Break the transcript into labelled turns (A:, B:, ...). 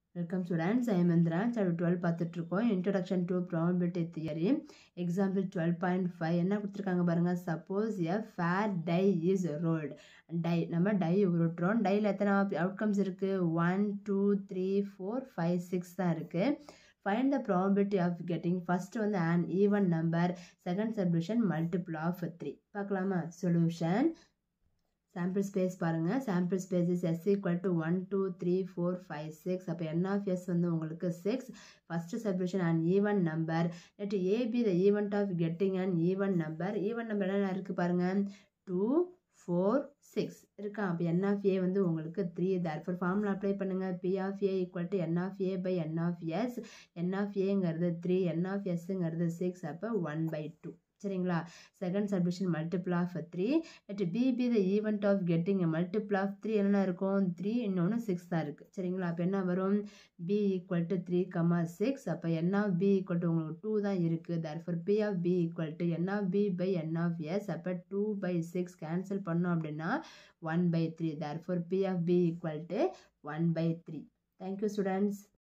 A: welcome students I Mantra chapter twelve பார்த்துட்ருக்கோம் introduction to probability theory example twelve point five என்ன கொடுத்துருக்காங்க பாருங்கள் suppose a fair die is rolled die நம்ம die உருட்டுறோம் டையில் எத்தனை அவுட்கம்ஸ் இருக்குது one two three four five six தான் இருக்குது find the probability of getting first வந்து an even number second solution multiple of three பார்க்கலாமா சொல்யூஷன் சாம்பிள் ஸ்பேஸ் பாருங்கள் sample space is S equal to one two three four five six அப்போ N of S வந்து உங்களுக்கு six first subdivision and even number let A be the event of getting and even number even number என்ன இருக்குது பாருங்கள் two four six இருக்கா அப்போ N of A வந்து உங்களுக்கு த்ரீ தேர்ஃபோர் ஃபார்முலா அப்ளை பண்ணுங்கள் P of A equal to N of A by N of S N of ஏங்கிறது three N of எஸ்ஸுங்கிறது சிக்ஸ் அப்போ ஒன் பை டூ சரிங்களா second subdivision multiple of three let B be the event of getting multiple of three என்ன இருக்கும் three இன்னொன்று six தான் இருக்குது சரிங்களா அப்போ என்ன வரும் B equal to three comma six அப்போ N of B equal to உங்களுக்கு டூ தான் இருக்குது therefore P of B equal to N of B by N of S அப்போ டூ பை சிக்ஸ் கேன்சல் பண்ணோம் அப்படின்னா one by three therefore P of B equal to one by three thank you students